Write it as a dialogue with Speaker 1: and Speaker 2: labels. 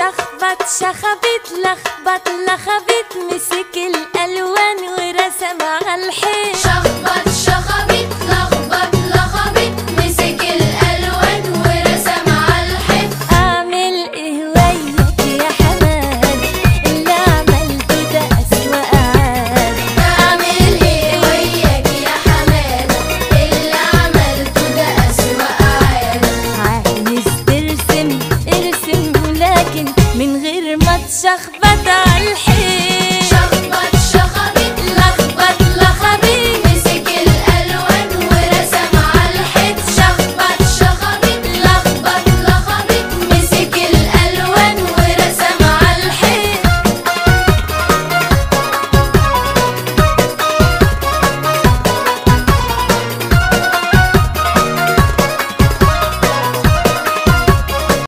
Speaker 1: شخبط شخبط لخبط لخبط مسك الالوان ورسم على الحيط
Speaker 2: شخبط شخبط لخبط لخبط مسك الالوان ورسم على الحيط
Speaker 1: اعمل ايه وياك يا حماد اللي عملته ده اسوأ عاد
Speaker 2: اعمل ايه وياك يا حماده اللي عملته ده اسوأ عاده
Speaker 1: عايز ترسم ارسم لكن من غير ما تشخبط على الحيط